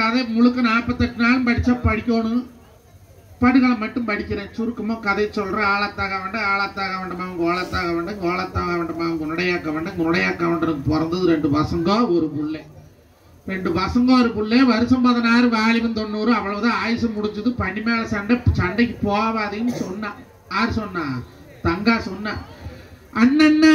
கதை முழுக்க நாற்பத்தெட்டு நாள் படிச்சா படிக்கணும் படுகளை மட்டும் படிக்கிறேன் சுருக்கமா கதை சொல்றேன் ஆழத்தாக வேண்டாம் ஆழத்தாக வேண்டாமா கோலத்தாக வேண்டாம் கோலத்தாக வேண்டாமா குணடையாக்க வேண்டாம் குணடையாக்க வேண்டாம் பிறந்தது ரெண்டு பசங்க ஒரு புள்ளை ரெண்டு பசங்க ஒரு புள்ளை வருஷம் பதினாறு வாலிபன் தொண்ணூறு அவ்வளவுதான் ஆயுசு முடிஞ்சது பனி மேல சண்டை சண்டைக்கு போவாதீங்கன்னு சொன்னான் யார் சொன்னா தங்கா சொன்னா அண்ணன்னா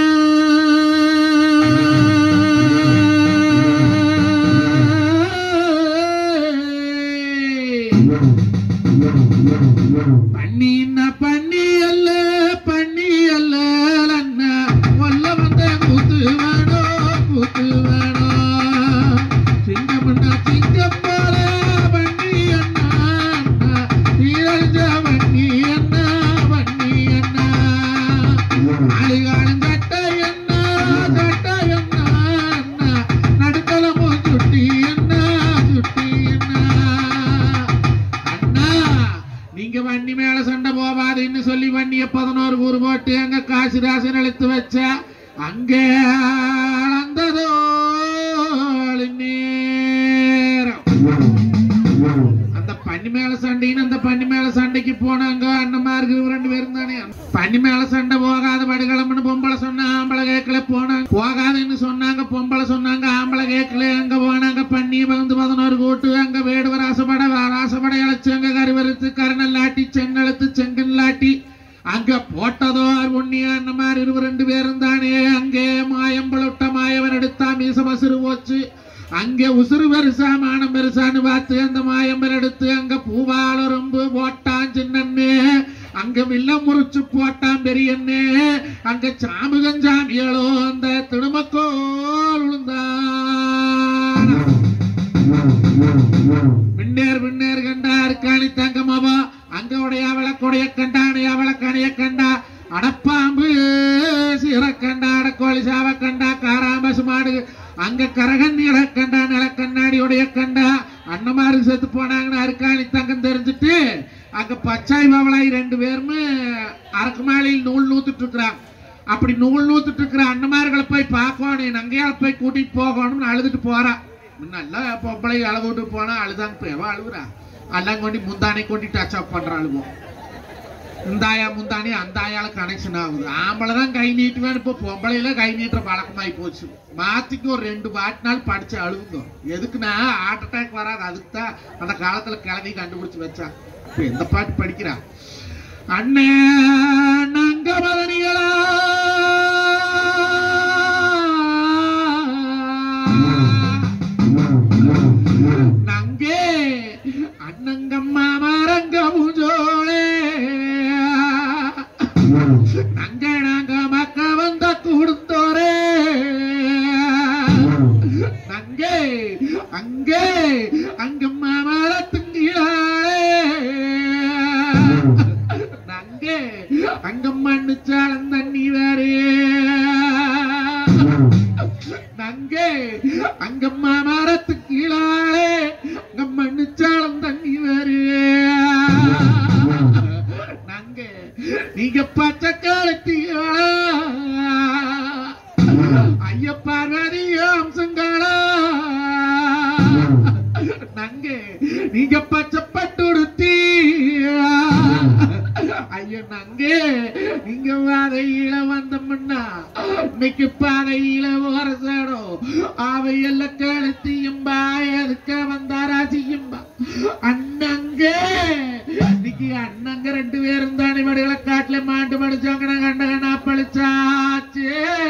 பண்ணி என்ன பண்ணி அல்ல பண்ணி அல்ல அண்ணா கொல்ல வந்த கூத்து வேணோ கூத்து வேணோ சிங்கம்னா சிங்கம் போல பண்ணி அண்ணா அண்ணா தீரஞ்ச பண்ணி அண்ணா பண்ணி அண்ணா ஆளுகாலம் கட்ட என்ன கட்ட என்ன அண்ணா நடுத்தலமும் சுட்டி என்ன சுட்டி என்ன அண்ணா நீங்க வண்டி மேல சண்டை போவாதுன்னு சொல்லி வண்டிய பதினோரு ஊர் போட்டு அங்க காசு ராசன் எழுத்து வச்ச அங்கே அளந்ததோ நேரம் அந்த பன்னி மேல சண்டைன்னு அந்த பன்னி மேல சண்டைக்கு போனாங்க அண்ணமாருக்கு ரெண்டு பேரும் தானே பன்னி மேல சண்டை போகாத படுகளம்னு பொம்பளை சொன்னா ஆம்பளை கேட்கல போனாங்க போகாதுன்னு சொன்னாங்க பொம்பளை சொன்னாங்க ஆம்பளை கேட்கல அங்க போனாங்க பன்னி வந்து பதினோரு கூட்டு அங்க வேடுவர் ராசப்பட ராசப்பட இழைச்சு அங்க கருவறுத்து கருணல்லாட்டி செங்கழுத்து செங்கல்லாட்டி அங்க போட்டதோ ஒன்னியா அந்த மாதிரி இருவர் ரெண்டு பேரும் தானே அங்கே மாயம்பளொட்ட மாயவன் எடுத்தா மீச மசுறு போச்சு அங்கே உசுறு பெருசா மானம் பெருசான்னு பார்த்து அந்த மாயம்பல் எடுத்து அங்க பூவால ரொம்ப போட்டான் சின்னண்ணே அங்க வில்லம் முறிச்சு போட்டான் பெரியண்ணே அங்க சாமுகன் சாமியளோ அந்த திருமக்கோல் விழுந்தான் மின்னேர் மின்னேர் கண்டார் காணி தங்கமாவா அங்க உடைய அவளை கொடைய கண்டானே அவளை கணைய கண்டா அடப்பாம்பு சீர கண்டா அடக்கோழி சாவ கண்டா காராம்பசு மாடு அங்க கரகன் நிலக்கண்டா நிலக்கண்ணாடி உடைய கண்டா அண்ணமாரு செத்து போனாங்கன்னு அருக்காணி தங்கம் தெரிஞ்சுட்டு அங்க பச்சாய் பவளாய் ரெண்டு பேருமே அரக்கு மாலையில் நூல் நூத்துட்டு இருக்கிறாங்க அப்படி நூல் நூத்துட்டு இருக்கிற அண்ணமார்களை போய் பார்க்கணும் நங்கையால் போய் கூட்டிட்டு போகணும்னு அழுதுட்டு போறா நல்லா பொம்பளை அழுதுட்டு போனா அழுதாங்க இப்ப எவ அழுகுறா எல்லாம் கொண்டு முந்தானை கொண்டு டச் அப் பண்ற அழுவோம் இந்தாயா முந்தானி அந்த ஆயால கனெக்ஷன் ஆகுது ஆம்பளை தான் கை நீட்டுவேன் இப்போ பொம்பளையில கை நீட்டுற பழக்கமாயி போச்சு மாத்திக்கு ஒரு ரெண்டு பாட்டு நாள் படிச்சு அழுகுங்க எதுக்குன்னா ஹார்ட் அட்டாக் வராது அதுக்கு தான் அந்த காலத்துல கிளவி கண்டுபிடிச்சு வச்சா இப்ப எந்த பாட்டு படிக்கிறா அண்ணே நங்க மதனிகளா நங்கே அண்ணங்கம்மா மரங்க முஜோளே நங்க நாங்க மக்க வந்த கொடுத்தோரே நங்கே அங்கே அங்கம்மா மரத்துங்கீழாளே நங்கே அங்கம்மா சாலம் தண்ணி வேறே நங்கே அங்கம்மா மரத்து கீழாளே அங்க மண்ணுச்சாலம் தண்ணி வரு நங்கே நீங்க பச்சை காலத்தீங்களா ஐய பார்வதி அம்சங்களா நங்கே நீங்க பச்சை பட்டுடுத்தி ஐயோ நங்கே நீங்க பாதையில வந்தோம்னா இன்னைக்கு பாதையில வரசடும் அவை எல்லாம் கழுத்தியும்பா எதுக்க வந்தாரா செய்யும்பா அண்ணங்கே இன்னைக்கு அண்ணங்க ரெண்டு பேரும் தானே மடுகளை காட்டுல மாண்டு மடிச்சாங்க கண்ட கண்ணா பழிச்சாச்சு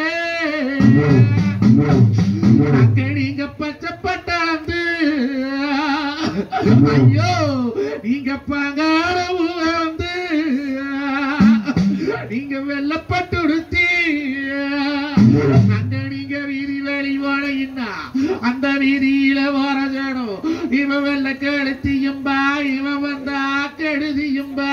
அங்க நீங்க பச்சை பட்டாந்து ஐயோ நீங்க பாங்கான வந்து நீங்க வெள்ளப்பட்டு உடுத்தி அங்க நீங்க வீதி வெளி போனீங்கன்னா அந்த வீதியில வர ஜனம் இவன் வெள்ள கெடுத்தியும்பா இவன் வந்தா கெடுதியும்பா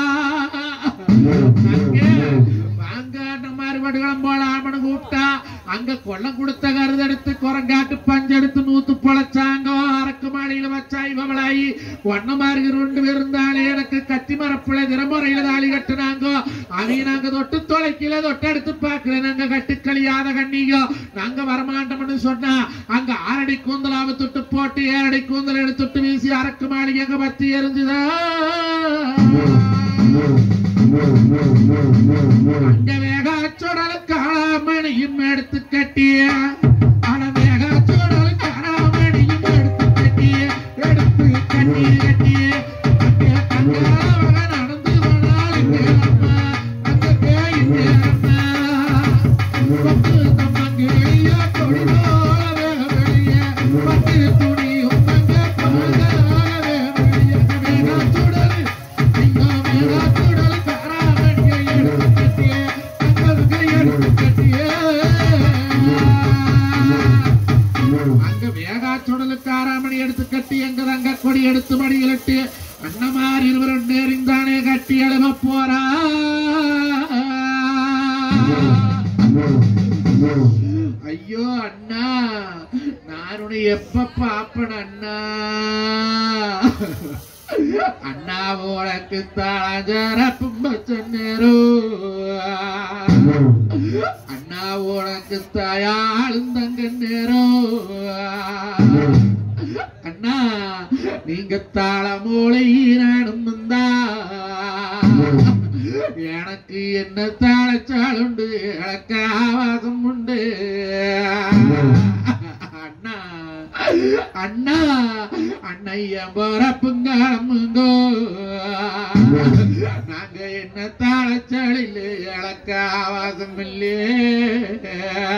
அங்கே வாங்காட்ட மாறுபாடுகளும் போலாமனு கூப்பிட்டா அங்க கொல்லம் கொடுத்த கருதெடுத்து குரங்காட்டு பஞ்செடுத்து நூத்து பொழைச்சாங்க அரக்கு மாடியில வச்சாய் பவளாயி ஒன்னமாரு ரெண்டு பேர் இருந்தாலே எனக்கு கத்தி மரப்புல தினமுறையில தாலி கட்டுனாங்க அதையும் நாங்க தொட்டு தொலைக்கல தொட்டு எடுத்து பார்க்கல நாங்க கட்டுக்களியாத கண்ணீங்க நாங்க வரமாட்டோம்னு சொன்னா அங்க ஆறடி கூந்தலாவை தொட்டு போட்டு ஏழடி கூந்தல் எடுத்துட்டு வீசி அரக்கு மாளிகை எங்க பத்தி எரிஞ்சுதா அங்க வேகாச்சோடல காளாமணியும் எடுத்து கட்டிய அட வேகாச்சோடல காளாமணியும் எடுத்து கட்டிய எடுத்து கட்டி கட்டிய அங்கே கங்காவக நடந்து வந்தால் இங்கே அம்மா அங்கே பேய் இங்கே அம்மா பத்து தம்மங்கிலிய கொடி போல வேக வெளிய பத்து துணியும் அங்க பழகாகவே வெளிய வேகாச்சோடல் ஐயோ வேகாச்சோடல் காளாமணியை எடுத்து கட்டிய அங்கே எடுத்து கட்டிய அங்க வேகாச்சுடலுக்கு ஆறாமணி எடுத்து கட்டி எங்க தங்க கொடி எடுத்து மடியிலிட்டு அண்ணமார் இருவரும் நேரிந்தானே கட்டி எழுத போறா ஐயோ அண்ணா நான் உன்னை எப்ப பாப்பன் அண்ணா அண்ணா உனக்கு தாஜரப்பு சொன்னேரோ அண்ணா உனக்கு தாயாளும் தங்க நேரம் அண்ணா நீங்க தாள மூளை நானும் வந்தா எனக்கு என்ன தாளச்சாளுண்டு எனக்கு ஆவாசம் உண்டு அண்ணா அண்ணா அண்ணைய போறப்புங்கோ நாங்க என்ன தாளச்சாளில் எனக்கு ஆவாசம் இல்லையே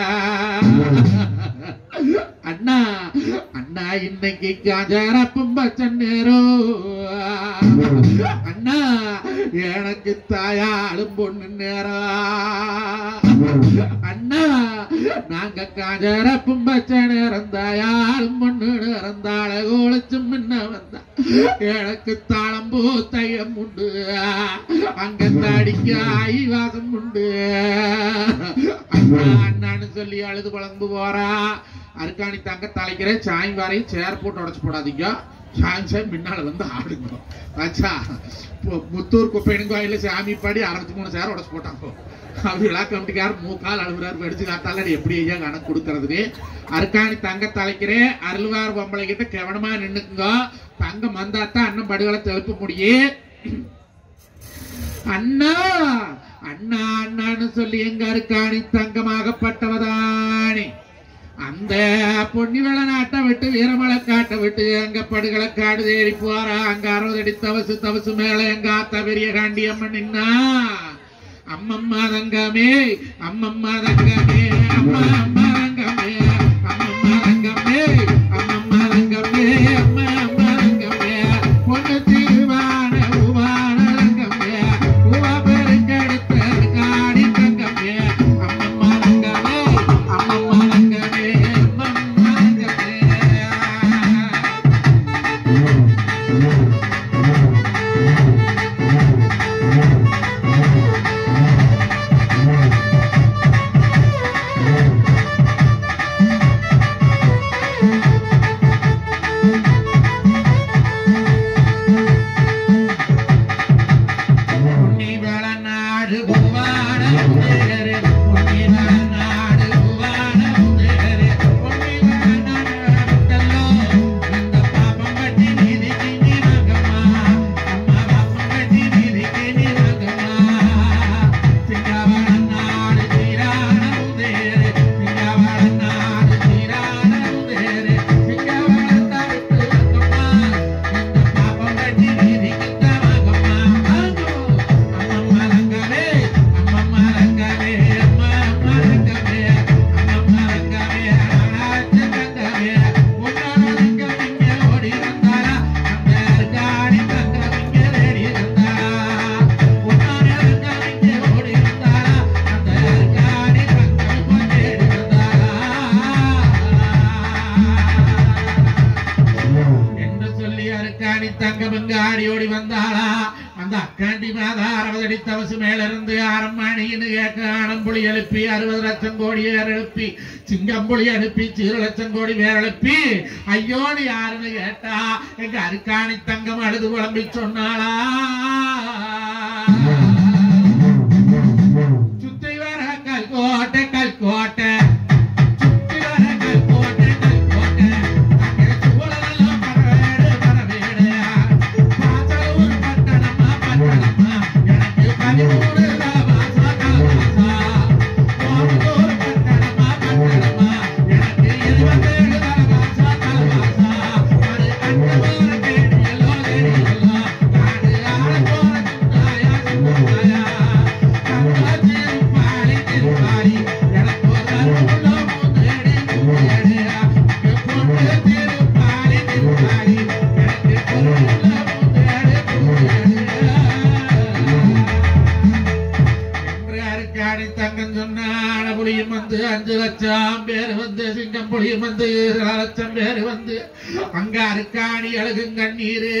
அண்ணா அண்ணா இன்னைக்கு காஜாரப்பும் பச்சன் நேரம் அண்ணா எனக்கு தாயாளும் பொண்ணு நேரம் அண்ணா நாங்க காஜாரப்பும் பச்ச நேரம் தாயாளும் பொண்ணு நேரம் தாழ கோழிச்சும் முன்ன வந்தா எனக்கு தாளம் பூத்தையம் உண்டு அங்க தடிக்க ஆய்வாசம் உண்டு அண்ணா அண்ணான்னு சொல்லி அழுது குழம்பு போறா அருக்காணி தங்க தலைக்கிற சாய் வரையும் சேர் போட்டு உடச்சு போடாதீங்க சாய் சாய் முன்னால வந்து ஆடுங்க ஆச்சா இப்போ முத்தூர் குப்பையன் கோயில சாமி பாடி அறுபத்தி மூணு சேர் உடச்சு போட்டாங்க அவர் விழா கமிட்டிக்கார் மூக்கால் அழுகுறாரு வெடிச்சு காத்தால எப்படி ஐயா கணக்கு கொடுக்கறதுன்னு அருக்காணி தங்க தலைக்கிறே அருள்வார் பொம்பளை கிட்ட கவனமா நின்னுக்குங்க தங்கம் வந்தாத்தான் அண்ணன் படுகளை தெழுப்ப முடியும் அண்ணா அண்ணா அண்ணான்னு சொல்லி எங்க இருக்காணி தங்கமாகப்பட்டவதானே அந்த பொன்னிவள நாட்டை விட்டு வீரமலை காட்டை விட்டு எங்க படுகளை காடு தேடி போறா அங்க அறுபது அடி தவசு தவசு மேல எங்க ஆத்தா பெரிய காண்டியம்மன் நின்னா அம்மம்மா தங்கமே அம்மம்மா தங்கமே அம்மா அம்மா தங்கமே அம்மம்மா தங்கமே அம்மம்மா தங்கமே அம்மா அம்மா தங்கமே பொண்ணு தீவான உவான தங்கமே உவா பெருக்கெடுத்த காடி தங்கமே அம்மம்மா தங்கமே அம்மம்மா தங்கமே அம்மம்மா தங்கமே உன்னி நாடு பூவான உதயரே உன்னி நாடு பூவான உதயரே உன்னி நாடல்லோ இந்த பாப்பம் கட்டி நீதிக்கு நீ வாங்கம்மா அம்மா பாப்பம் கட்டி நீதிக்கு நீ வாங்கம்மா சிங்காவள நாடு சீரான உதயரே சிங்காவள நாடு சீரான உதயரே சிங்காவள தவிர்த்து வாங்கம்மா இந்த பாப்பம் கட்டி நீதிக்கு தான் வாங்கம்மா வாங்கோ அம்மம்மா ரங்கமே அம்மம்மா ரங்கமே அம்மா அம்மா ரங்கமே அம்மம்மா ரங்கமே ஆராய்ச்சி ரங்கமே உன்னோட ரங்கம் இங்கே ஓடி வந்தாரா அந்த அர்காடி ரங்கம் இங்கே தேடி வந்தாரா உன்னோட ரங்கம் இங்கே ஓடி வந்தாரா அந்த அர்காடி ரங்கம் இப்போ தேடி வந்தாரா என்று சொல்லி அருக்காணி தங்கம் இங்கு ஆடி ஓடி வந்தாளா அந்த அந்த அக்காண்டி மாதா அறுபது தவசு மேல இருந்து அரண்மணின்னு கேட்க ஆனம்புலி எழுப்பி அறுபது லட்சம் கோடி வேற எழுப்பி சிங்கம்புலி அனுப்பி சீர லட்சம் கோடி வேற எழுப்பி ஐயோன்னு யாருன்னு கேட்டா எங்க அருக்காணி தங்கம் அழுது குழம்பி சொன்னாளா சுத்தி வர கல்கோட்டை கல்கோட்டை சுத்தி வர கல்கோட்டை கல்கோட்டை அங்கே சூழலெல்லாம் பரவேடு பரவேடு பாசலூர் பட்டணமா பட்டணமா எனக்கு பதிமூணு மாசா கலமாசா கோயம்புத்தூர் பட்டணமா பட்டணமா எனக்கு இருபத்தேழு தலமாசா கலமாசா ஒரு கண்டு போற கேடியலோ கேடியலோ காடு ஆட போற சுண்டாயா சுண்டாயா கண்டாச்சி பாடி திருப்பாடி எனக்கு ஒரு அருளோ முன்னேடி முன்னேடியா எப்பொண்டு திருப்பாடி திருப்பாடி எனக்கு ஒரு அருளோ முன்னேடி முன்னேடியா அருக்காடி தங்கம் சொன்னான புலியும் வந்து அஞ்சு லட்சம் பேர் வந்து சிங்கம் புலியும் வந்து ஏழு லட்சம் பேர் வந்து அங்க அருக்காணி அழகும் கண்ணீரு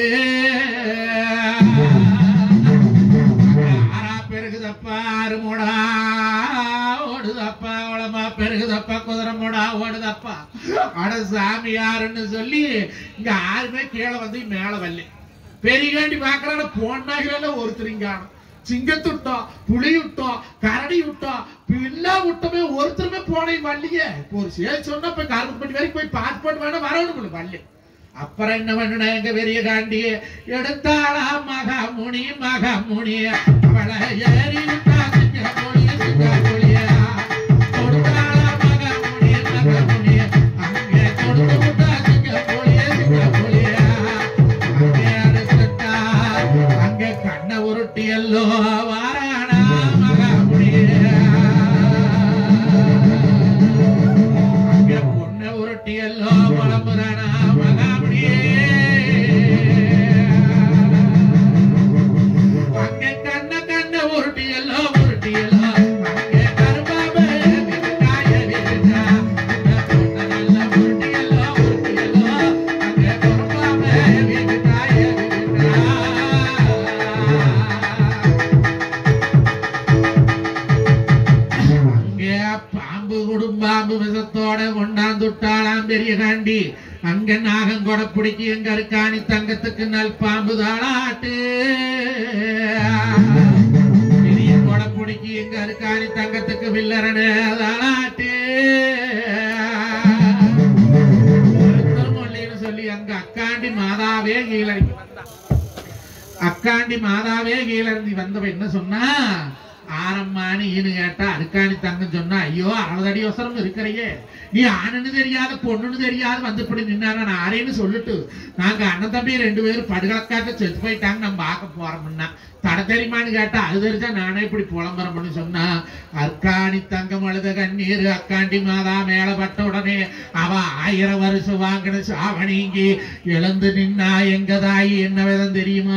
ஆறா பெருகுதப்பா அருமுடா ஓடுதப்பா உளமா பெருகுதப்பா குதிரை மூடா ஓடுதப்பா அட சாமி யாருன்னு சொல்லி இங்க யாருமே கீழே வந்து மேல வரல பெரியகாண்டி பாக்குறான போனாகிறல ஒருத்தரிங்க சிங்கத்துட்டோம் புலி விட்டோம் கரடி விட்டோம் எல்லா விட்டமே ஒருத்தருமே போனை வரலையே இப்போ ஒரு சேல் சொன்னா போய் கார்பெட் வரைக்கும் போய் பார்த்து போட்டு வேணா வரணும் வரல அப்புறம் என்ன பண்ணன எங்க பெரிய காண்டி எடுத்தாளா மகாமுனி மகாமுனி அவளை ஏறி விட்டா சிங்க புலிய சிங்க புலிய கொடுத்தாளா மகாமுனி மகாமுனி அங்கே கொடுத்து விட்டா சிங்க புலிய சிங்க புலிய அங்கே அடுத்துட்டா அங்கே கண்ண உருட்டி எல்லோ வாரானா மகாமுனிய அங்கே பொண்ணை உருட்டி எல்லோ புலம்புறானா மகாமுனியே அங்கே கண்ண கண்ண உருட்டி எல்லோ உருட்டி எல்லோ அங்கே கரும்பாபே விருந்தாய விருந்தா இந்த பொண்ணை நல்ல உருட்டி எல்லோ உருட்டி எல்லோ அங்கே கரும்பாபே விருந்தாய விருந்தா அங்கே பாம்பு குடும்பாம்பு விஷத்தோட கொண்டாந்துட்டாளாம் பெரிய காண்டி அங்க நாகம் கொடை பிடிக்கி எங்க இருக்காணி தங்கத்துக்கு நல் பாம்பு தாளாட்டு பெரிய கொடை பிடிக்கி எங்க இருக்காணி தங்கத்துக்கு வில்லரண தாளாட்டு திருமொழின்னு சொல்லி அங்க அக்காண்டி மாதாவே கீழறங்கி வந்தா அக்காண்டி மாதாவே கீழ இருந்து வந்தவ என்ன சொன்னா ஆரம்மானு ஈனு கேட்டா அருக்காணி தங்கம் சொன்னா ஐயோ அறுபது அடி அவசரம் இருக்கிறையே நீ ஆணுன்னு தெரியாத பொண்ணுன்னு தெரியாத வந்து இப்படி நின்னாரா நான் ஆரேன்னு சொல்லிட்டு நாங்க அண்ணன் தம்பி ரெண்டு பேரும் படுகளக்காட்ட செத்து போயிட்டாங்க நம்ம பார்க்க போறோம்னா தட தெரியுமான்னு கேட்டா அது தெரிஞ்சா நானே இப்படி புலம்புறோம்னு சொன்னா அர்க்காணி தங்கம் அழுத கண்ணீர் அக்காண்டி மாதா மேல பட்ட உடனே அவ ஆயிரம் வருஷம் வாங்கின சாவணிங்கி எழுந்து நின்னா எங்க தாயி என்ன விதம் தெரியுமா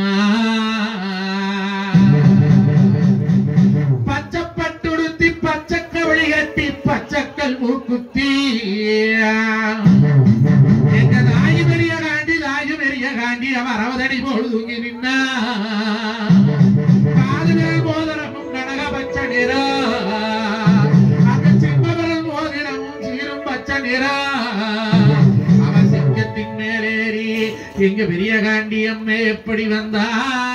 பச்சைப்பட்டுடுத்தி பச்சைக்கவழி கட்டி பச்சைக்கல் மூக்குத்தி எங்க தாய் பெரிய காண்டி தாய் பெரிய காண்டி அவ அறுபதடி போல் தூங்கி நின்னா காதுவே மோதிரமும் கடக பச்சை நிறம் அங்க சிம்மபரன் மோதிரமும் சீரும் பச்சை நிறம் அவ சிங்கத்தின் மேலேறி எங்க பெரிய காண்டி அம்மே எப்படி வந்தா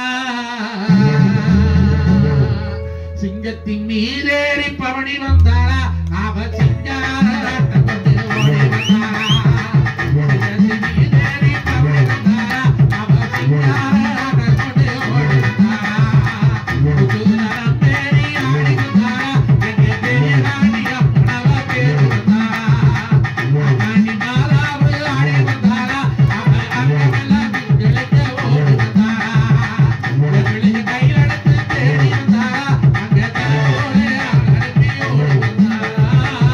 சிங்கத்தின் மீதேறி பவனி வந்தாளா அவ சிங்கார ஆட்டம் கொண்டு ஓடி வந்தாளா சிங்கத்தின் மீதேறி பவனி வந்தாளா அவ சிங்கார ஆட்டம் கொண்டு ஓடி வந்தாளா புதுநலம் தேடி ஆடி வந்தாளா எங்க பெரிய ராணி அப்பனவ பேரு வந்தாளா ராணி மாலாவு ஆடி வந்தாளா அவ அங்கமெல்லாம் திங்களுக்கு ஓடி வந்தாளா வெள்ளிய கையில் எடுத்து தேடி வந்தாளா அங்க தலோடு அலறி ஓடி வந்தாளா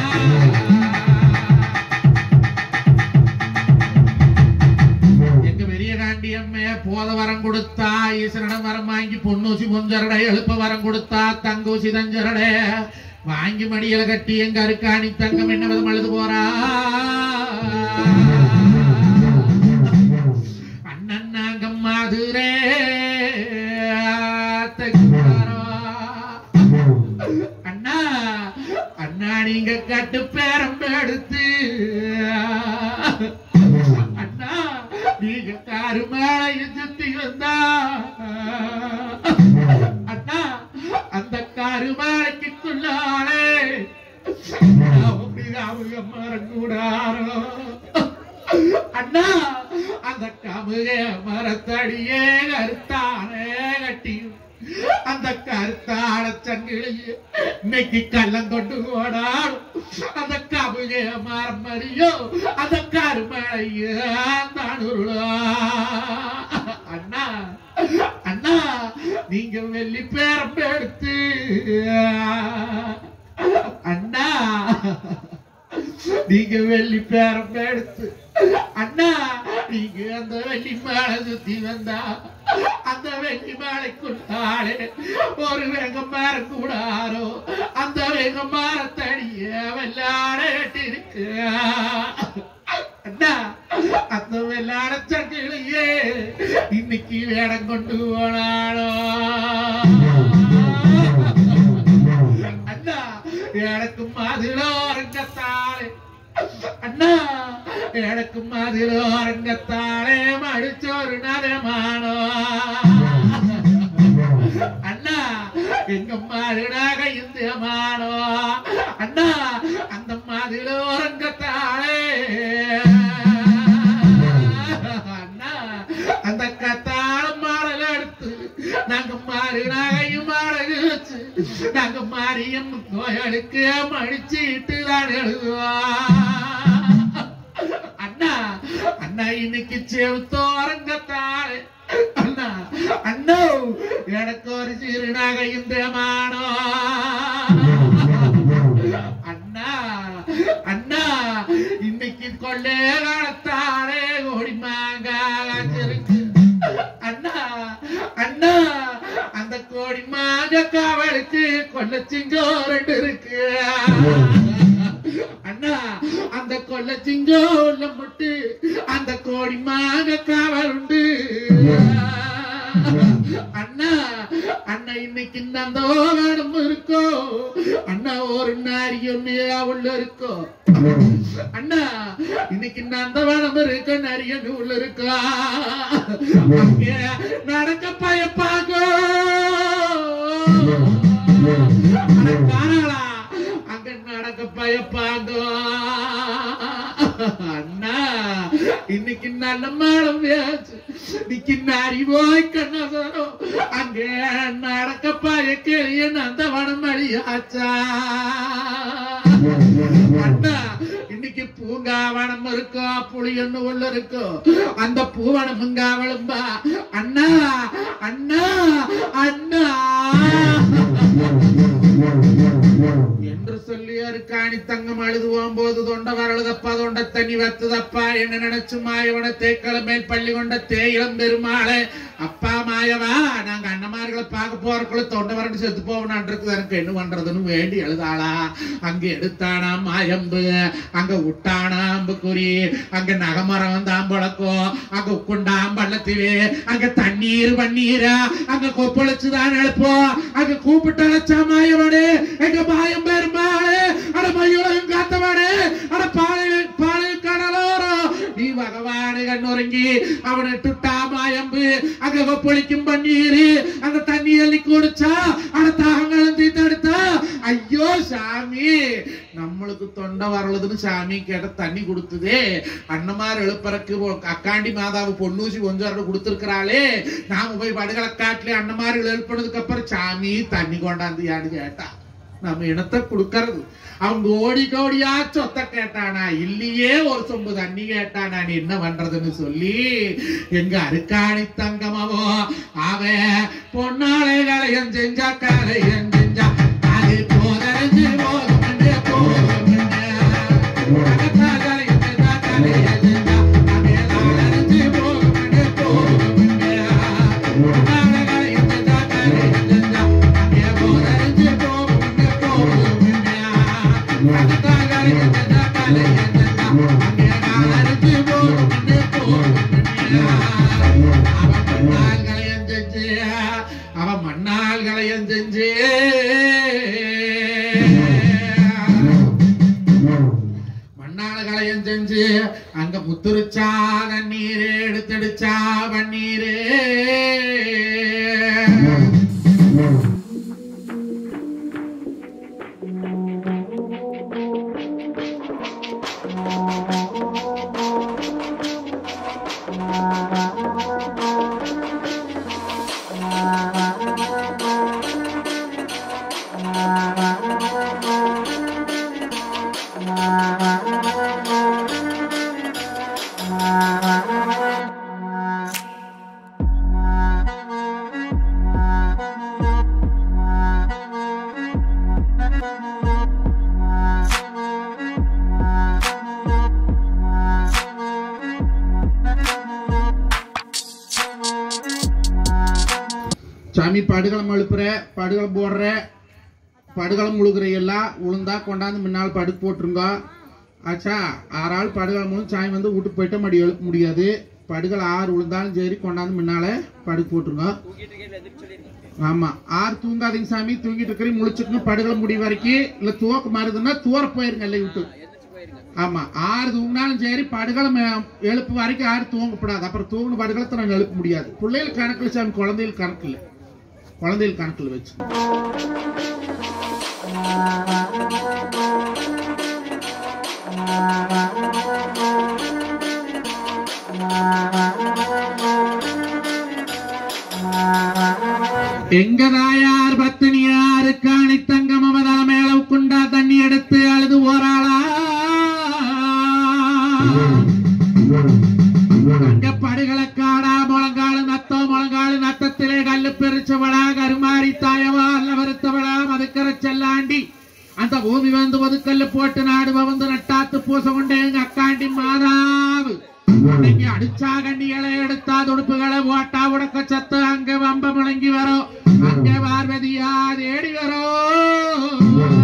எங்க பெரிய காண்டி அம்மைய போத வரம் கொடுத்தா ஈஸ்வரனிடம் வரம் வாங்கி பொன்னூசி பொஞ்சரடை எழுப்ப வரம் கொடுத்தா தங்கூசி தஞ்சரடை வாங்கி மடியில கட்டி எங்க அருக்காணி தங்கம் என்ன விதம் அழுது போறா அண்ணன் நாங்கம் மாதுரே நீங்க கட்டு பேரம் எடுத்து அண்ணா நீங்க காரு மேலைய சுத்தி வந்தா அண்ணா அந்த காரு மேலைக்குள்ளாலே அப்படி அவங்க மறக்கூடாரோ அண்ணா அந்த கமுக மரத்தடியே கருத்தானே கட்டியும் அந்த கருத்தான சங்கிலிய இன்னைக்கு கள்ளம் கொண்டு ஓடாடும் அந்த கமுக மரம் மறியோ அந்த கருமழைய தானுருளா அண்ணா அண்ணா நீங்க வெள்ளி பேரம் எடுத்து அண்ணா நீங்க வெள்ளி பேரம் எடுத்து அண்ணா நீங்க அந்த வெள்ளி மாலை சுத்தி வந்தா அந்த வெள்ளி மாலைக்குள்ளாலே ஒரு வேக மரம் கூடாரோ அந்த வேக மரத்தடிய வெள்ளாட இருக்கு அண்ணா அந்த வெள்ளாட சங்கிலியே இன்னைக்கு வேடம் கொண்டு போனாலோ அண்ணா எனக்கு மாதிலோரங்கத்தாளே அண்ணா எனக்கு மாதிலோரங்கத்தாளே மடிச்சோரு நதமானோ அண்ணா எங்க மாறுடாக இந்தியமானோ அண்ணா அந்த மாதிலோரங்கத்தாளே அண்ணா அந்த கத்தாழ மாடல் எடுத்து நாங்க மாறி நகையும் மாடல் வச்சு நாங்க மாரியம் கோயிலுக்கு மடிச்சிட்டு தான் எழுதுவோம் அண்ணா அண்ணா இன்னைக்கு செவுத்தோரங்கத்தாளே அண்ணா அண்ணோ எனக்கு ஒரு சிறு நகையும் தேமானோ அண்ணா அண்ணா இன்னைக்கு கொள்ளே காலத்தாரே ஓடி மாங்காச்சிருக்கு அண்ணா அண்ணா அந்த கோடி மாக காவலுக்கு கொள்ள சிங்கம் ரெண்டு இருக்கு அண்ணா அந்த கொள்ள சிங்கம் முட்டு அந்த கோடி மாக காவல் உண்டு அண்ணா அண்ணா இன்னைக்கு அந்த ஓகாடம் இருக்கோ அண்ணா ஒரு நாரி ஒண்ணு உள்ள இருக்கோ அண்ணா இன்னைக்கு அந்த வனம் இருக்க நிறைய உள்ள இருக்கா அங்க நடக்க பயப்பாகோ காணலா அங்க நடக்க பயப்பாகோ அண்ணா இன்னைக்கு நல்ல மாடம் வேச்சு இன்னைக்கு நாரி போய் கண்ணசரம் அங்க நடக்க பயக்கிறிய நந்தவனம் அழியாச்சா அண்ணா இன்னைக்கு பூங்காவனம் இருக்கும் புளியொன்னு உள்ள இருக்கும் அந்த பூவனம் பூங்காவளம்பா அண்ணா அண்ணா அண்ணா என்று சொல்லி அருக்காணி தங்கம் அழுதுவோம் போது தொண்ட வரழுதப்பா தொண்ட தண்ணி வத்துதப்பா என்ன நினைச்சு மாயவன தேக்கள மேல் பள்ளி கொண்ட தேயிலம் பெருமாளே அப்பா மாயவா நாங்க அண்ணமார்களை பார்க்க போறக்குள்ள தொண்டை வறண்டு செத்து போவனான் இருக்குது எனக்கு என்ன பண்றதுன்னு வேண்டி எழுதாளா அங்க எடுத்தானா மாயம்பு அங்க விட்டானா அம்புக்குறி அங்க நகமரம் தாம்பழக்கம் அங்க உக்குண்டாம் பள்ளத்திலே அங்க தண்ணீர் பன்னீரா அங்க கொப்பளிச்சுதான் எழுப்போம் அங்க கூப்பிட்டு அழைச்சா மாயவனே எங்க மாயம் பெருமாளே அட மயுலகம் காத்தவனே அட பாலை பாலை கடலோரம் நீ பகவானு கண்ணுறங்கி அவனை துட்டா மாயம்பு அங்க கொப்பளிக்கும் பன்னீர் அந்த தண்ணி அள்ளி குடிச்சா அட தாகங்களும் தீத்தெடுத்தா ஐயோ சாமி நம்மளுக்கு தொண்டை வரலதுன்னு சாமி கேட்ட தண்ணி கொடுத்ததே அண்ணமார் எழுப்பறக்கு அக்காண்டி மாதாவு பொன்னூசி கொஞ்சம் கொடுத்துருக்கிறாளே நாம போய் படுகளை காட்டுல அண்ணமார் எழுப்பினதுக்கு அப்புறம் சாமி தண்ணி கொண்டாந்து யான்னு கேட்டா நம்ம இனத்தை கொடுக்கறது அவங்க ஓடி கோடியா சொத்த கேட்டானா இல்லையே ஒரு சொம்பு தண்ணி கேட்டானா நீ என்ன பண்றதுன்னு சொல்லி எங்க அருக்காணி தங்கமாவோ அவன் பொன்னாலை கலையம் செஞ்சா கலையம் செஞ்சா அது போதறிஞ்சு போதும் போதும் கலையம் செஞ்சா கலையம் செஞ்சா அவன் அரைஞ்சு போதும் போதும் பொன்னாலை கலையம் செஞ்சா கலையம் செஞ்சா அவன் போதறிஞ்சு போதும் போதும் அவன் மண்ணால் கலையம் செஞ்சு அங்க முத்துருச்சா தண்ணீர் எடுத்தடிச்சா பன்னீர் சாமி படுகளம் எழுப்புற படுகளம் போடுற படுகளம் முழுகிற எல்லாம் உளுந்தா கொண்டாந்து முன்னால் படுக்கு போட்டுருங்க ஆச்சா ஆறு ஆள் படுகளம் முழு சாமி வந்து வீட்டுக்கு போயிட்டு மறுபடி எழுப்ப முடியாது படுகள் ஆறு உளுந்தாலும் சரி கொண்டாந்து முன்னால படுக்கு போட்டுருங்க ஆமா ஆறு தூங்காதீங்க சாமி தூங்கிட்டு இருக்கிறீங்க முழிச்சுக்கணும் படுகளம் முடி வரைக்கும் இல்ல துவக்க மாறுதுன்னா தூர போயிருங்க இல்லை விட்டு ஆமா ஆறு தூங்கினாலும் சரி படுகளம் எழுப்பு வரைக்கும் ஆறு தூங்கப்படாது அப்புறம் தூங்கின படுகளத்தை நாங்கள் எழுப்ப முடியாது பிள்ளைகள் கணக்கில் சாமி குழந்தைகள் கணக்கில் குழந்தைகள் கணக்கில் வச்சு எங்க தாயார் பத்தினியாரு காணி தங்கம் அவதால மேல உக்குண்டா தண்ணி எடுத்து அழுது ஓராளா அங்க படுகளை காடா முழங்காலு நத்தோ முழங்காலு நத்தத்திலே கல்லு பெருச்சவளா கருமாரி தாயவா அல்ல வருத்தவளா மதுக்கர செல்லாண்டி அந்த பூமி வந்து ஒதுக்கல்ல போட்டு நாடு வந்து நட்டாத்து பூச கொண்டே எங்க அக்காண்டி மாதாவு இன்னைக்கு அடிச்சா கண்ணிகளை எடுத்தா துடுப்புகளை ஓட்டா உடக்க சத்து அங்க வம்ப முழங்கி வரும் அங்க பார்வதியா தேடி வரும்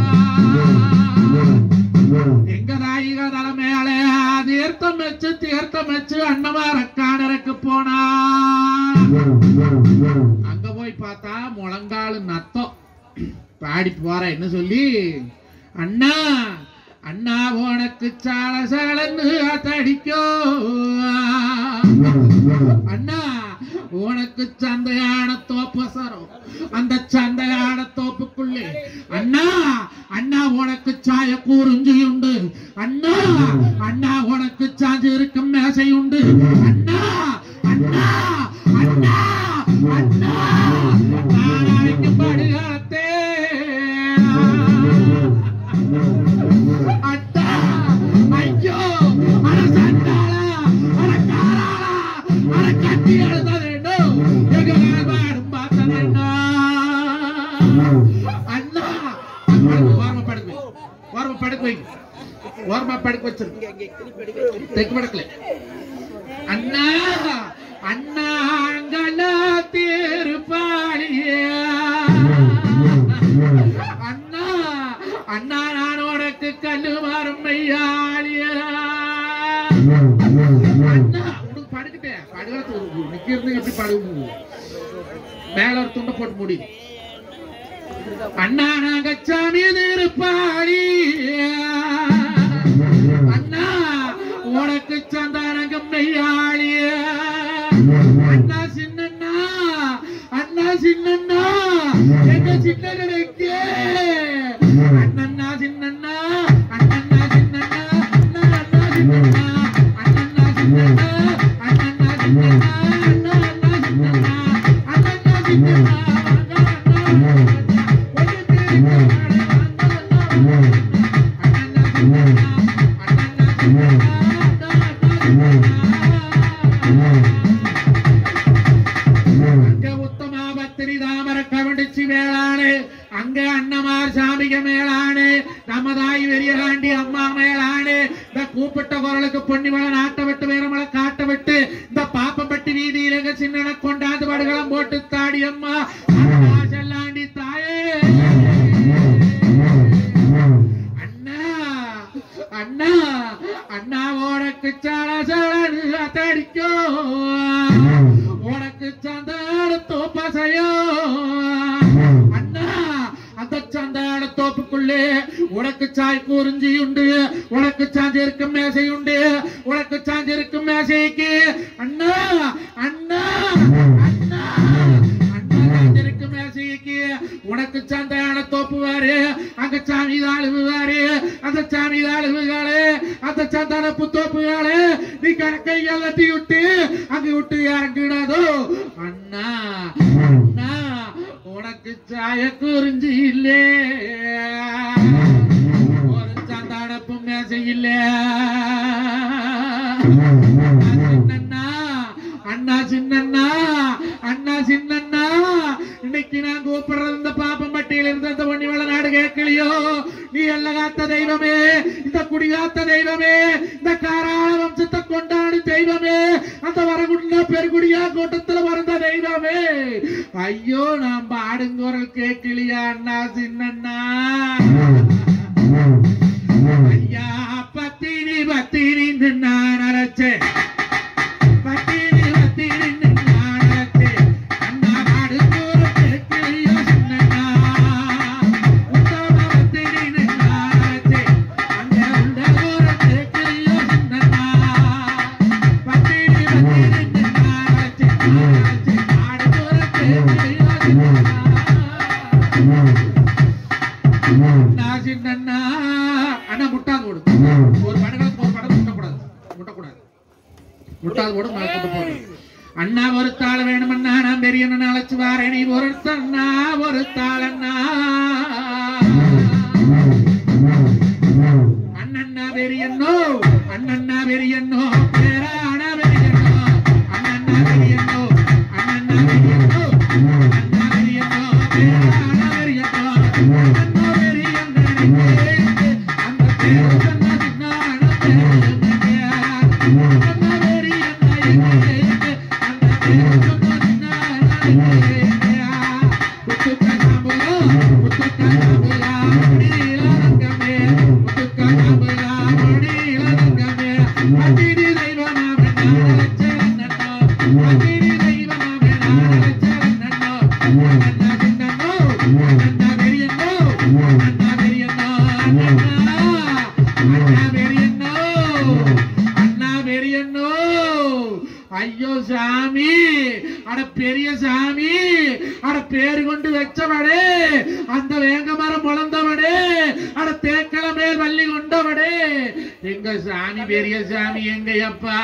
எங்க தாயிக தலைமையாலே தீர்த்தம் வச்சு தீர்த்தம் வச்சு அன்னமாரக்கானருக்கு போனா அங்க போய் பார்த்தா முழங்காலு நத்தம் பாடி போற என்ன சொல்லி அண்ணா அண்ணா உனக்கு சால சாலன்னு தடிக்கோ அண்ணா உனக்கு சந்தையான தோப்பு சரம் அந்த சந்தையான தோப்புக்குள்ளே அண்ணா அண்ணா உனக்கு சாய கூறுஞ்சி உண்டு அண்ணா அண்ணா உனக்கு சாஞ்சு இருக்கும் மேசை உண்டு அண்ணா அண்ணா அண்ணா அண்ணா நாளைக்கு படுகாத்தே அட்டா ஐயோ அட சண்டாளா அட காராளா அட கட்டி எழுத வேண்டும் எங்க பாடும் பார்த்ததண்ணா அண்ணா ஓரமா படுக்க வை ஓரமா படுக்க வை ஓரமா படுக்க வச்சிரு தெற்கு படுக்கல அண்ணா அண்ணா அங்கல திருப்பாளியா அண்ணா அண்ணா நான் உனக்கு கல்லு மாறும் ஐயாளியா அண்ணா உனக்கு படுக்கிட்டேன் படுகிறது நிக்கிறது எப்படி படுவு மேல ஒரு துண்டை போட்டு முடி அண்ணா நாங்க சாமி திருப்பாளி அண்ணா உனக்கு சந்தானங்கம் நெய்யாளிய அண்ணா சின்னண்ணா அண்ணா சின்னண்ணா எங்க சின்ன கடைக்கு அண்ணண்ணா சின்னண்ணா அண்ணண்ணா சின்னண்ணா அண்ணா அண்ணா சின்னண்ணா அண்ணண்ணா சின்னண்ணா அண்ணண்ணா சின்னண்ணா அண்ணா அண்ணா சின்னண்ணா அண்ணண்ணா சின்னண்ணா அண்ணா அங்க உத்தமாபத்திரி தாமர கவண்டிச்சு மேலானு அங்க அன்னமார் சாமிக மேலானு நம்ம தாய் வெறியகாண்டி அம்மா மேலானு இந்த கூப்பிட்ட குரலுக்கு பொன்னிமலை நாட்ட விட்டு வேறமலை காட்ட விட்டு இந்த பாப்பம்பட்டி வீதியில சின்னன கொண்டாந்து படுகளம் போட்டு தாடி அம்மா அம்மா செல்லாண்டி தாயே அண்ணா அண்ணா அண்ணா உனக்கு சால சாலன்னு தடிக்கோ உனக்கு சந்தான தோப்பசையோ அண்ணா அந்த சந்த அந்த தோப்புக்குள்ளே உனக்கு சாய் குறிஞ்சி உண்டு உனக்கு சாஞ்சிருக்கும் மேசை உண்டு உனக்கு சாஞ்சிருக்கும் மேசைக்கு அண்ணா அண்ணா அண்ணா அண்ணா சாஞ்சிருக்கும் மேசைக்கு உனக்கு சந்தையான தோப்புவாரு அங்க சாமி அழுவுவாரு அந்த சாமி அழுவுகாலே அந்த சந்தானப்பு தோப்புகாலே நீ கணக்கை எல்லாத்தி விட்டு அங்க விட்டு இறங்கிடாதோ அண்ணா அண்ணா உனக்கு சாய குறிஞ்சி இல்லே ஒரு சந்தானப்பு மேசை இல்லே சின்னண்ணா அண்ணா சின்னண்ணா அண்ணா சின்னண்ணா இன்னைக்கு நான் கூப்பிடுறது இந்த பாப்பம் பட்டியல இருந்து அந்த ஒண்ணி நாடு கேட்கலையோ நீ எல்ல காத்த தெய்வமே இந்த குடிகாத்த தெய்வமே இந்த காராள வம்சத்தை கொண்டாடு தெய்வமே அந்த வரகுண்டா பெருகுடியா கூட்டத்துல வந்த தெய்வமே ஐயோ நான் பாடுங்குரல் கேட்கலையா அண்ணா சின்னண்ணா ஐயா பத்தினி பத்தினி நான் அரைச்சேன் பத்தினி பத்தினி நான் அரைச்சேன் அண்ணா நாடு தூரம் கேட்கலையோ சின்னண்ணா உத்தம பத்தினி நான் அரைச்சேன் அங்க உள்ள தூரம் கேட்கலையோ சின்னண்ணா பத்தினி பத்தினி நான் அரைச்சேன் நான் அரைச்சேன் நாடு தூரம் கேட்கலையோ சின்னண்ணா நான் சின்னண்ணா அண்ணா முட்டாது ஓடு ஒரு படங்களுக்கு ஒரு படம் முட்டக்கூடாது முட்டக்கூடாது முட்டாது ஓடு மேல கொண்டு போகணும் அண்ணா ஒரு தாள் வேணுமண்ணா நான் பெரிய அண்ணன் அழைச்சு வாரேன் நீ ஒரு அண்ணா ஒரு தாளண்ணா அண்ணண்ணா பெரியண்ணோ அண்ணண்ணா பெரியண்ணோ பேரான பெரியண்ணோ அண்ணண்ணா பெரியண்ணோ அண்ணண்ணா பெரியண்ணோ அண்ணா பெரியண்ணோ பேரான பெரியண்ணோ அண்ணா பெரியண்ணே அந்த பேரு சொன்ன சின்னான பெரியண்ணே அண்ணா பெரியண்ணே அந்த பேரு சொன்ன சின்னான பெரியண்ணே குத்துக்க சாம்புலா குத்துக்க சாம்புலா மடியில ரங்கமே குத்துக்க சாம்புலா மடியில ரங்கமே அடிடி தெய்வமாமே நாளச்சரன்னோ அடிடி தெய்வமாமே நாளச்சரன்னோ அண்ணா சின்னண்ணோ அண்ணா பெரியண்ணோ அண்ணா பெரியண்ணோ அண்ணா அண்ணா பெரியண்ணோ அண்ணா பெரியண்ணோ ஐயோ சாமி அட பெரிய சாமி அட பேரு கொண்டு வச்சவடே அந்த வேங்க மரம் முளந்தவடே அட தேக்கள மேல் வள்ளி கொண்டவடே எங்க சாமி பெரிய சாமி எங்கயப்பா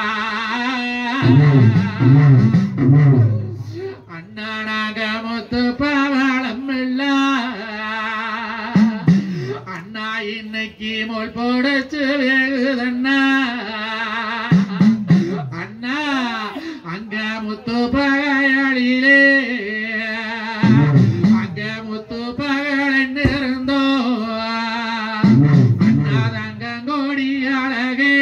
அண்ணானாக முத்து பாவாளம் இல்ல அண்ணா இன்னைக்கு மோல் போடச்சு வேகுதண்ணா அண்ணா அங்க முத்து பகையாளிலே அங்க முத்து பகல் இருந்தோ அண்ணா தங்க கோடி அழகே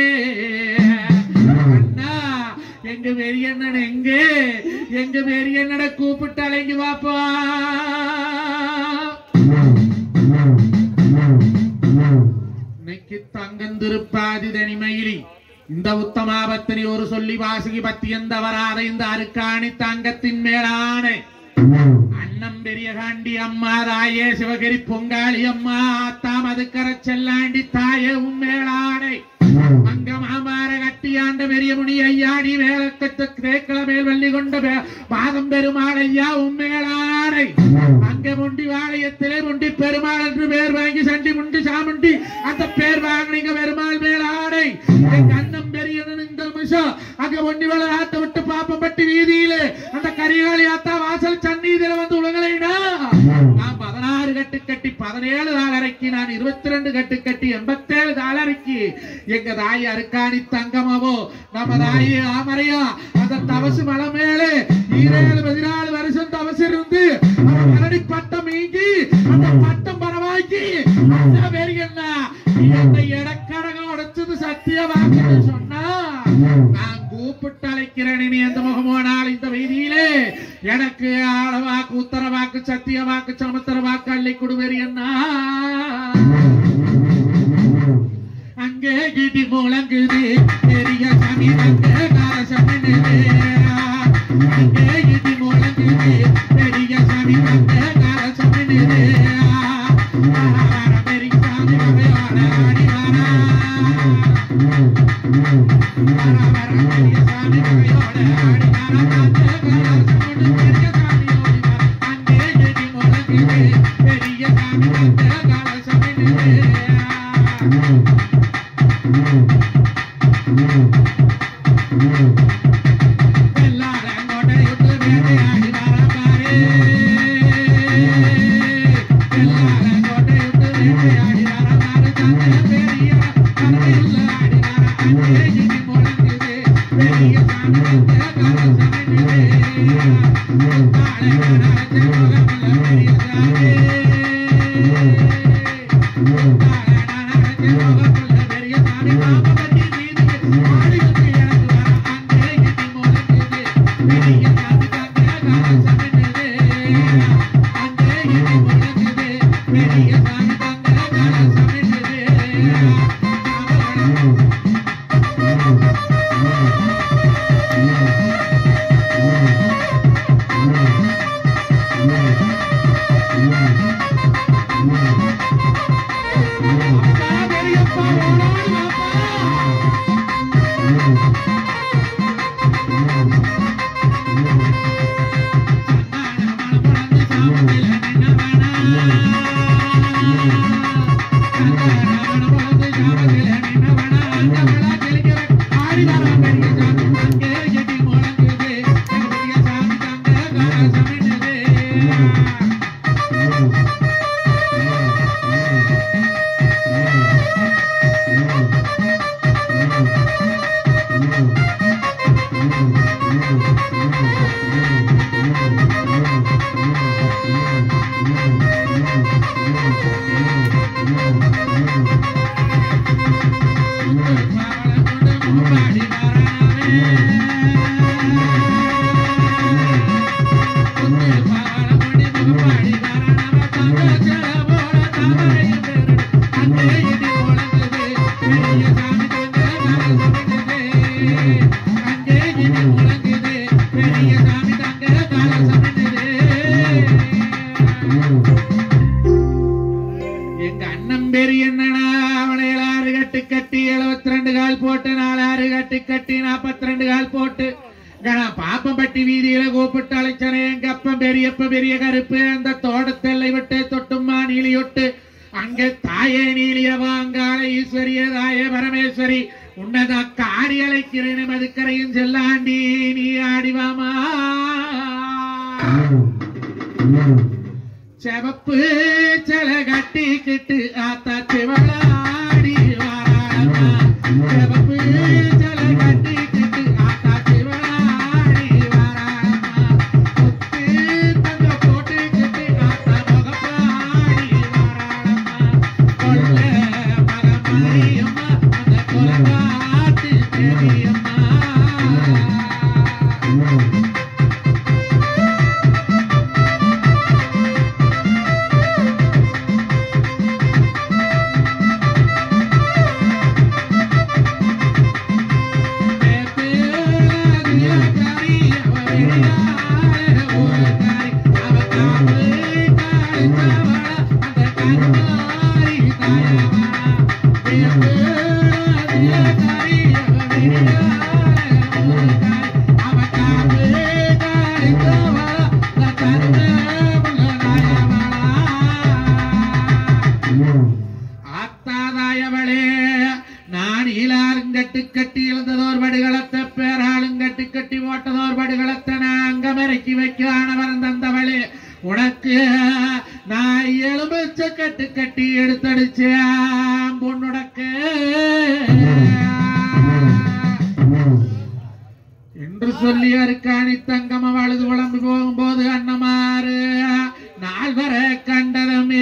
அண்ணா எங்க பெரியண்ணன் எங்க எங்க பெரியண்ணனை கூப்பிட்டு அலைங்கி வாப்பா இன்னைக்கு தங்கம் திருப்பாதி தனிமயிலி இந்த உத்தமாபத்தினி ஒரு சொல்லி வாசுகி பத்தி எந்த வராத இந்த அருக்காணி தங்கத்தின் மேலானே அண்ணம் பெரிய காண்டி அம்மா தாயே சிவகிரி பொங்காளி அம்மா ஆத்தா மதுக்கர செல்லாண்டி தாயே உம்மேளானை அங்க மாமார கட்டியாண்ட பெரிய முனி ஐயாடி வேலக்கத்து தேக்கள மேல் வள்ளி கொண்ட பே- பாதம் பெருமாள் ஐயா உம்மேளானை அங்க முண்டி வாளையத்திலே முண்டி பெருமாள் என்று பேர் வாங்கி சண்டி முண்டி சாமுண்டி அந்த பேர் வாங்கினீங்க பெருமாள் மேலாடை எங்க அண்ணன் பெரியவன் இந்த நிமிஷம் அங்க ஒண்டி வள ஆத்த விட்டு பாப்பப்பட்டி வீதியிலே அந்த கரிகாலி ஆத்தா வாசல் சந்நிதியில வந்து உலகலைனா நான் பதினாறு கட்டு கட்டி பதினேழு தாளரைக்கு நான் இருபத்தி ரெண்டு கட்டு கட்டி எண்பத்தேழு தாளரைக்கு எங்க தாய் அருக்காணி தங்கமாவோ நம்ம தாயி ஆமரையா அந்த தவசு மலை மேலே ஈரேழு பதினாலு வருஷம் தவசு இருந்து அவன் மலடி பட்டம் மீங்கி அந்த பட்டம் பரவாக்கி அந்த பெரியண்ண நீ அந்த இடக்கடகம் உடைச்சது சத்தியவாக்குன்னு சொன்னா நான் கூப்பிட்டு அழைக்கிறேன் நீ எந்த முகமோனால் இந்த வீதியிலே எனக்கு ஆளவாக்கு உத்தரவாக்கு சத்தியவாக்கு சமுத்திரவாக்கு அள்ளி குடுவெறியண்ணா அங்கே கிட்டி முழங்குது பெரிய சாமி அங்கே காரசமிடுது அங்கே கிட்டி முழங்குது பெரிய சாமி அங்கே காரசமிடுது எங்க அண்ணன் பேரு என்னன்னா அவனை ஆறு கட்டு கட்டி எழுபத்தி ரெண்டு கால் போட்டு நாலு ஆறு கட்டு கட்டி நாற்பத்தி ரெண்டு கால் போட்டு நான் பாப்பம்பட்டி வீதியில கூப்பிட்டு அழைச்சனே எங்க அப்பன் பெரியப்ப பெரிய கருப்பு அந்த தோட்டத்தெல்லை விட்டு தொட்டும்மா நீலியொட்டு அங்க தாயே நீலியவா அங்கால ஈஸ்வரிய தாயே பரமேஸ்வரி உன்னதா காரி அழைக்கிறேன் மதுக்கரையும் செல்லாண்டி நீ ஆடிவாமா செவப்பு செல கட்டிக்கிட்டு ஆத்தா சிவளாடி வாராளம்மா செவப்பு செல கட்டிக்கிட்டு ஆத்தா சிவளாடி வாராளம்மா முத்து தங்க போட்டுக்கிட்டு ஆத்தா முகப்பாடி வாராளம்மா கொல்ல மகமாரியம்மா அந்த கொலகாட்டு பெரியம்மா ஆத்தாதாயவளே நான் ஈழாருங்கட்டு கட்டி எழுந்ததோர் படுகளத்த பேராளுங்கட்டு கட்டி ஓட்டதோர் படுகளத்த நான் அங்கமரைக்கு வைக்கானவன் தந்தவளே உனக்கு நான் எலுமிச்ச கட்டு கட்டி எடுத்தடிச்சேன் பொண்ணுடக்கு என்று சொல்லி அருக்காணி தங்கம் அவளது உழம்பு போகும்போது அண்ணமாறு நால்வர கண்டதமே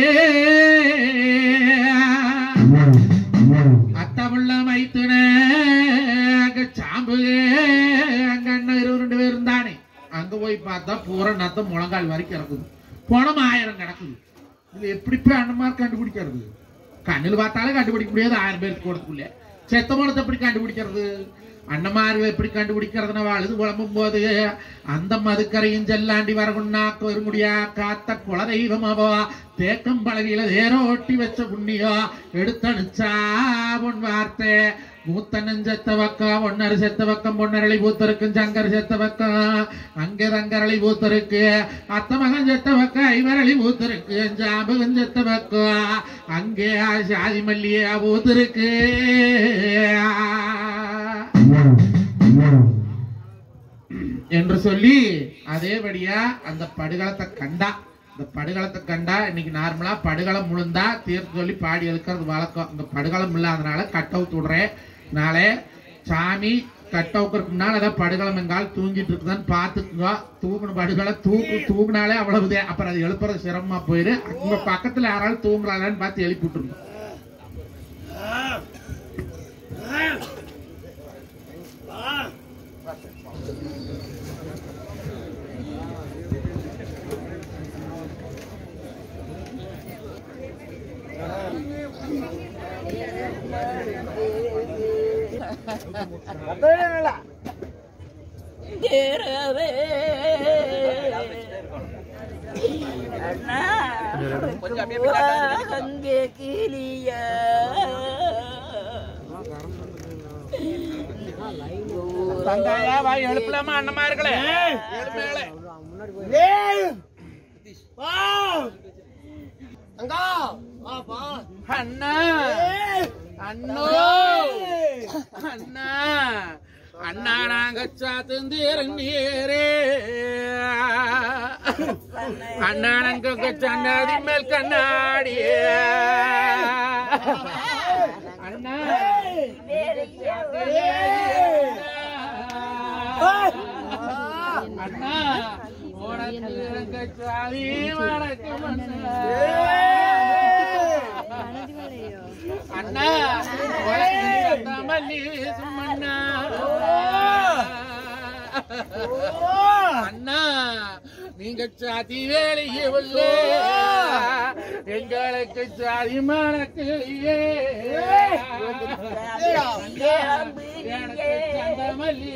அத்தமுள்ள மைத்துன அங்க சாம்பு அங்க அண்ணன் இருபது ரெண்டு பேர் இருந்தானே அங்க போய் பார்த்தா பூரா நத்தம் முழங்கால் வரைக்கும் கிடக்குது பணம் ஆயிரம் கிடக்குது இதுல எப்படி போய் அண்ணமார் கண்டுபிடிக்கிறது கண்ணில் பார்த்தாலும் கண்டுபிடிக்க முடியாது ஆயிரம் பேருக்கு கொடுத்துக்குள்ளே செத்த பணத்தை எப்படி கண்டுபிடிக்கிறது அண்ணமார்கள் எப்படி கண்டுபிடிக்கிறதுனா அழுது குழம்பும் போது அந்த மதுக்கரையும் செல்லாண்டி வரகுண்ணா வருமுடியா காத்த குலதெய்வம் அவா தேக்கம் பழகில தேரோட்டி வச்ச புண்ணியோ எடுத்தனுச்சா பொன் வார்த்தை மூத்தண்ணன் செத்த பக்கம் ஒன்னரு செத்த பக்கம் பொன்னரளி பூத்தருக்கும் சங்கர் செத்த பக்கம் அங்கே தங்கரளி பூத்தருக்கு அத்த மகன் செத்த பக்கம் ஐவரளி பூத்தருக்கு ஜாபகன் செத்த பக்கம் அங்கே சாதி மல்லியா பூத்தருக்கு என்று சொல்லி அதேபடியா அந்த படுகளத்தை கண்டா இந்த படுகளத்தை கண்டா இன்னைக்கு நார்மலா படுகளம் முழுந்தா தீர்த்து சொல்லி பாடி எழுக்கிறது வழக்கம் இந்த படுகளம் இல்லாதனால கட் அவுட் விடுறேன் நாளே சாமி கட் அவுக்கிறதுக்கு முன்னால் ஏதாவது படுகளம் எங்கால் தூங்கிட்டு இருக்குதான்னு பார்த்துக்குங்க தூக்குன படுகளை தூக்கு தூக்குனாலே அவ்வளவுதே அப்புறம் அது எழுப்புறது சிரமமா போயிரு உங்க பக்கத்துல யாராலும் தூங்குறாங்கன்னு பார்த்து எழுப்பி விட்டுருங்க தேரவே அண்ணா அங்கே கிளிய தங்காயா வாய் எழுப்பலாமா அண்ணமா இருக்கல எழுப்பேல அண்ணா அண்ணோ அண்ணா அண்ணா நாங்க சாத்துந்தீரே அண்ணா நாங்க கண்ணாடி மேல் கண்ணாடி அண்ணா அண்ணா உனக்கு எனக்கு சாதி வணக்கம் அண்ணா உனக்கு மல்லி சும்மண்ணா அண்ணா நீங்க சாதி வேலையே உள்ள எங்களுக்கு சாதி மணக்கலையே எனக்கு சந்த மல்லி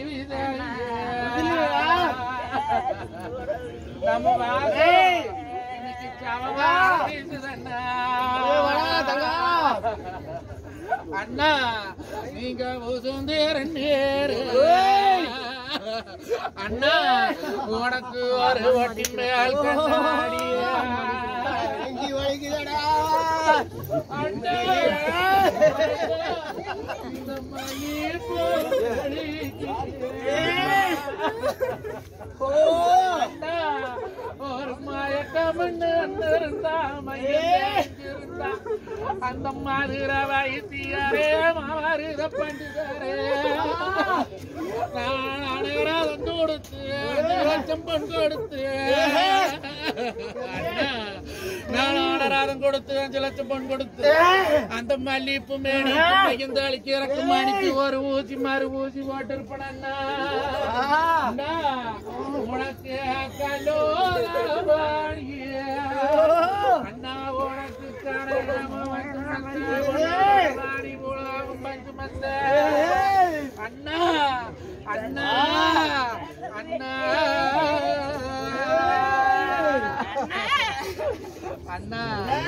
நம்ம வாசே இன்னைக்கு சவமா வீசுதண்ணா அண்ணா நீங்க உசுந்தேரன் நேரு அண்ணா உனக்கு ஒரு வட்டி மேல் கண்ணாடியா அண்ணா இந்த மயில் அண்ணா, ஒரு மயக்கம்னு இருந்தா மயில் இருந்தா அந்த மதுர வைத்தியரே மருத பண்டிதரே நான் அனுகிரகம் கொடுத்து அஞ்சு லட்சம் பொன் கொடுத்து அண்ணா, நான் அனுகிரகம் கொடுத்து அஞ்சு லட்சம் பொன் கொடுத்து அந்த மல்லிப்பு மேனி இந்த அழிக்கு இறக்கும் மணிக்கு ஒரு ஊசி மறு ஊசி போட்டிருப்பேன் அண்ணா அண்ணா, உனக்கு கல்லோரவாணியே அண்ணா உனக்கு கனகமணி உலகம் பஞ்சமந்த அண்ணா அண்ணா அண்ணா அண்ணா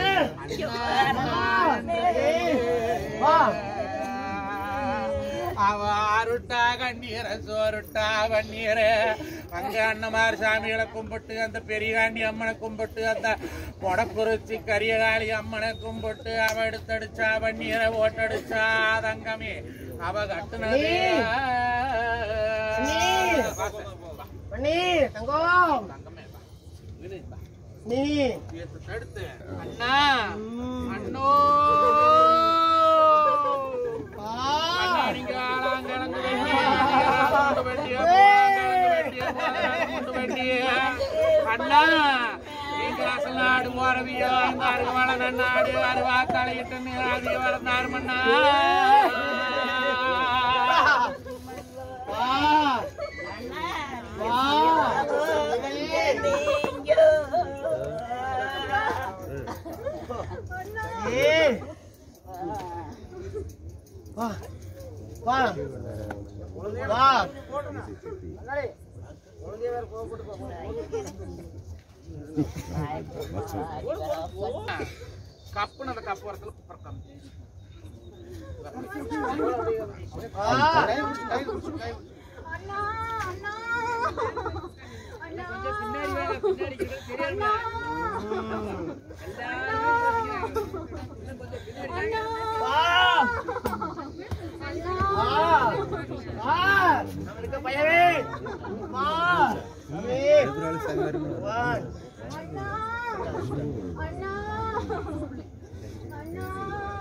அவ ஆருட்டா கண்ணீர சோருட்டா கண்ணீர அங்க அண்ணமார் சாமிகளை கும்பிட்டு அந்த பெரியகாண்டி அம்மனை கும்பிட்டு அந்த கொடக்குறிச்சி கரியகாளி அம்மனை கும்பிட்டு அவ எடுத்தடிச்சா பன்னீரை ஓட்டடிச்சா தங்கமே அவ கட்டுனது பண்ணி தங்கம் தங்கமே வா. விடு, வா. நீ எடுத்து தடுத்து. அண்ணா அண்ணோ அண்ணா, நீங்க ஆளாங்கிழங்கு வெட்டிய, ஆளாங்கிழங்கு வெட்டிய, ஆளாங்கிழங்கு வெட்டிய, ஆளாங்கிழங்கு வெட்டிய. அண்ணா நீங்க அசல் நாடு போறவியோ அந்த அருவாள நாடு அருவா தலையிட்டு அதிக வளர்ந்தாரு மண்ணா ஏய் வா வா வா கப்புன்னு அந்த கப்பு வரத்துல பறக்கம் வா அண்ணா அண்ணா அண்ணா அண்ணா வா அண்ணா வா வா நம்மளுக்கு பயமே வா ஏ வா அண்ணா அண்ணா அண்ணா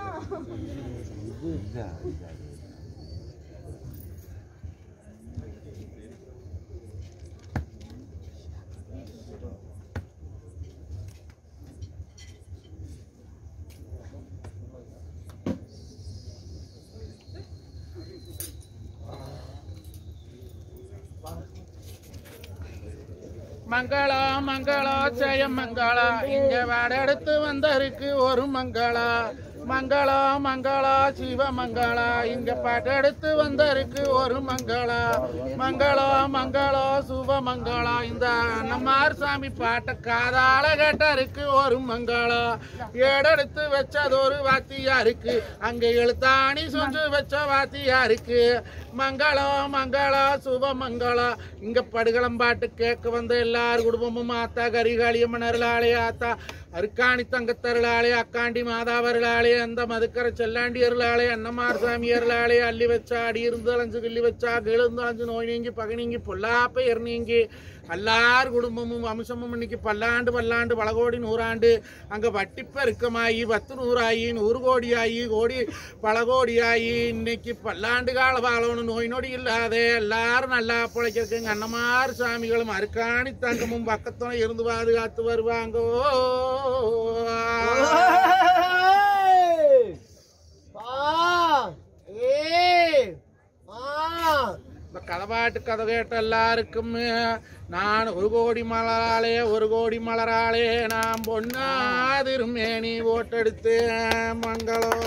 மங்களா மங்களா ஜெய மங்களா இங்க வாடெடுத்து வந்தருக்கு ஒரு மங்களா மங்களா மங்களா சிவ மங்களா இங்க பாட்டெடுத்து வந்தருக்கு ஒரு மங்களா மங்களா மங்களா சுப மங்களா இந்த அண்ணமார் சாமி பாட்ட காதால கேட்டருக்கு ஒரு மங்களா ஏடெடுத்து வச்சது ஒரு வாத்தியா இருக்கு அங்க எழுத்தாணி சொஞ்சு வச்ச வாத்தியா இருக்கு மங்களா மங்களா சுப மங்களா இங்க படுகளம் பாட்டு கேட்க வந்த எல்லார் குடும்பமும் ஆத்தா கரிகாளியம்மன் அருளாளே ஆத்தா அருக்காணி தங்கத்தருளாளே அக்காண்டி மாதாவருளாளே அந்த மதுக்கர செல்லாண்டி அருளாளே அன்னமார் சாமி அருளாளே அள்ளி வச்சா அடி இருந்து அலைஞ்சு கிள்ளி வச்சா கிழுந்து அஞ்சு நோய் நீங்கி பகை நீங்கி பொல்லாப்ப எர் நீங்கி எல்லார் குடும்பமும் வம்சமும் இன்னைக்கு பல்லாண்டு பல்லாண்டு பல கோடி நூறாண்டு அங்க வட்டி பெருக்கமாயி பத்து நூறாயி நூறு கோடியாயி கோடி பல கோடியாயி இன்னைக்கு பல்லாண்டு கால வாழணும் நோய் நொடி இல்லாத எல்லாரும் நல்லா பிழைக்கிறதுக்கு எங்க அண்ணமார் சாமிகளும் அருக்காணி தங்கமும் பக்கத்துல இருந்து பாதுகாத்து வருவாங்கோ வா ஏ வா இந்த கதபாட்டு கதை கேட்ட எல்லாருக்கும் நான் ஒரு கோடி மலராளே ஒரு கோடி மலராளே நான் பொண்ணாதிருமே நீ ஓட்டெடுத்து மங்களம்